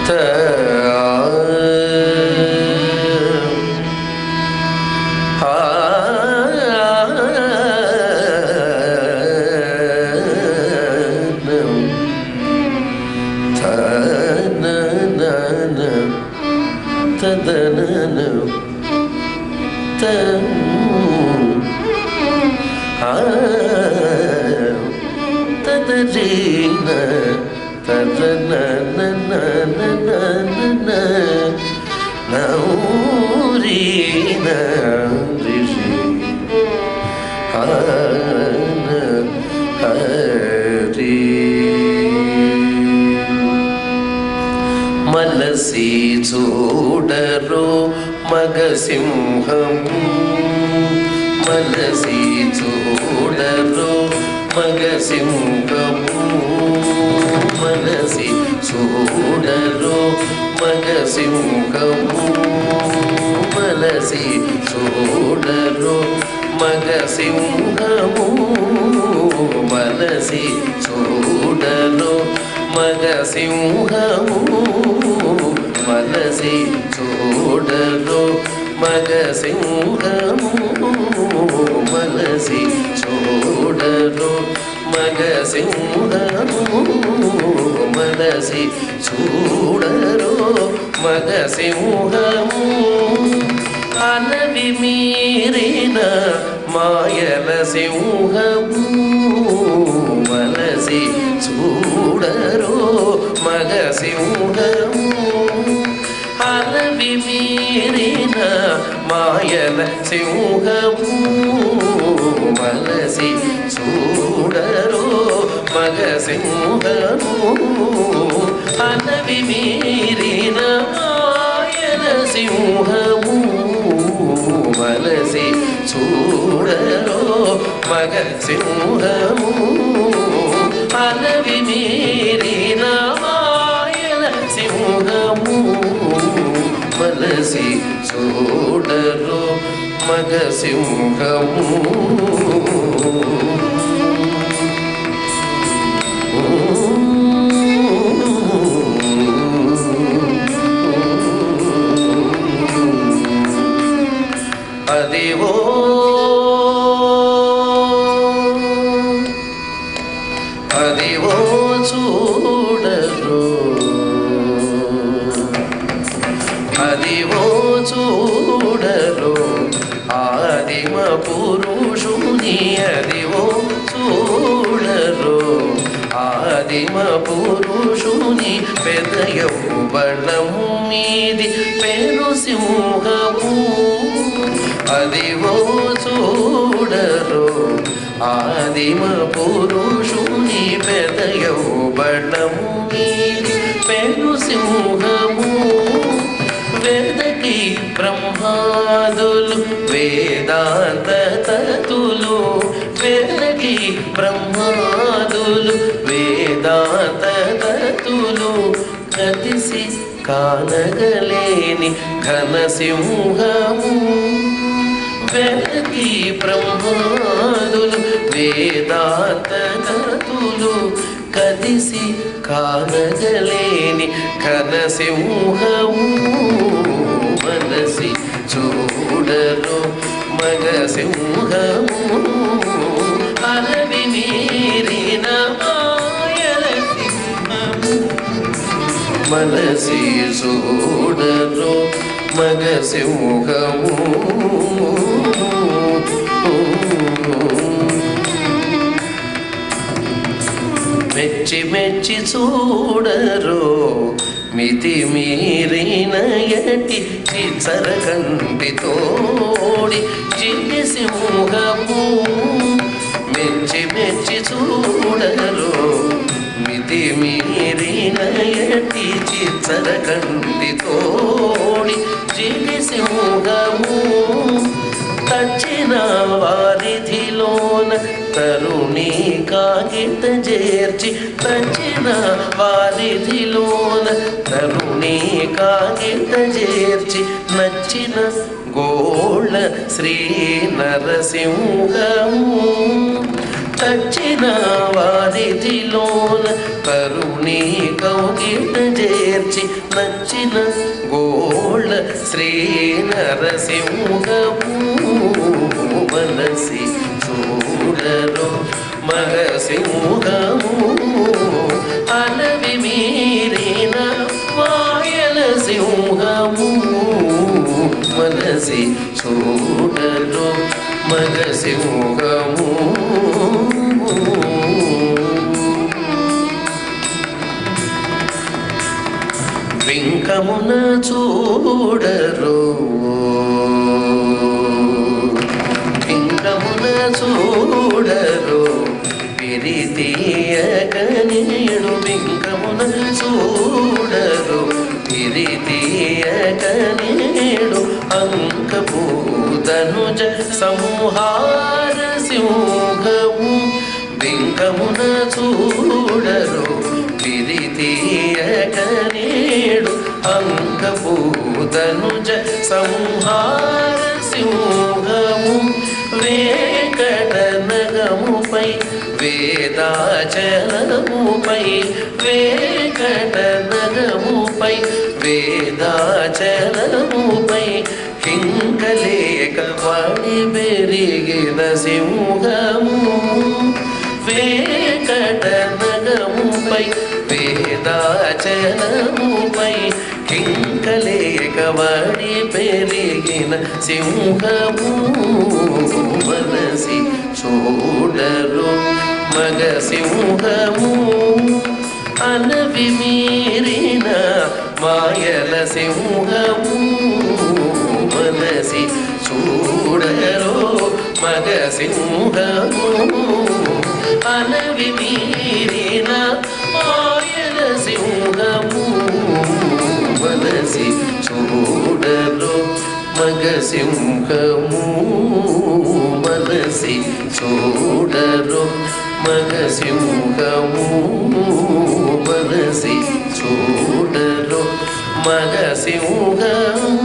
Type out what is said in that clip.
మలసి చూడరు మగసింహం మలసి చూడరు మగసింహము మనసి చూడరు మగసింహము మలసి చూడరు మగసింహము మనసి చూడరు మగసింహము మనసి చూడరు మగసింహము మనసి చూడరు మగసింహము మనసి చూడరు మగసింహము అలవి మీరిన మాయల సింహము మనసి చూడరు మగసింహము అలవి మీరిన మాయల సింహము మనసి చూడరు మగసింహము అలవి మీరిన మాయల సింహము మనసి చూడరు మగ సింహము అలవి మీరిన మాయల సింహము మనసి చూడరు మగ సింహము అదివో అదివో చూడరు అదివో చూడరు ఆదిమ పురుషుని అదివో చూడరు ఆదిమ పురుషుని పెదయవు బలము మీది పెను సింహము అదివో చూడరు ఆదిమ పురుషుని పెదయవు బలము మీది పెను సింహము వేదకి బ్రహ్మాదులు వేదాంత తతులు వేదకి బ్రహ్మాదులు వేదాంత తతులు కదిసి కానగలేని ఘన సింహము వేదకి బ్రహ్మాదులు వేదాంత తతులు కదిసి కానగలేని ఘన సింహము మనసి చూడరు మగ సింహము అలవి మీరిన మాయల సింహము మనసి చూడరు మగ సింహము మెచ్చి మెచ్చి చూడరు మితి మీరిన ఎటి చిచ్చర కంటి తోడి చిన్ని సింహము మెచ్చి మెచ్చి చూడరు మితి మీరిన ఎటి చిచ్చర కంటి తోడి చిన్ని సింహము తచ్చిన వారిధిలోన తరుణి కాగిత చేర్చి తచ్చిన వారిధిలోన తరుణి కాగిత చేర్చి నచ్చిన గోళ్ళ శ్రీ నరసింహము చచ్చిన వారిదిలోన కరుణీ కౌగిట చేర్చి నచ్చిన గోళ శ్రీ నరసింహము మనసి చూడరు మగ సింహము అలవి మీరిన వాయల సింహము మనసి చూడరు మగ సింహము వింకమున చూడరు వింకమున చూడరు పిరితీయకనీడు వింకమున చూడరు పిరితీయకనీడు అంకపూతనుజ సంహార సింహము బింకమున చూడరు పిరితీయకనేడు అంకపూతనుజ సంహార సింహము వేకట నగముపై వేదాచలముపై వేకట నగముపై వేదాచలముపై కింకలేక వాడి పెరిగిన సింహము వేకట నగముపై వేదాచలముపై కింకలేక వాడి పెరిగిన సింహము మనసి చూడరు మగ సింహము అనవి మీరిన మాయల సింహము మనసి చూడరు మగ సింహము అనవి మీరిన మాయల సింహము మనసి చూడరు మగ సింహము మనసి చూడరు మగ సింహము మనసి చూడరు మగ సింహము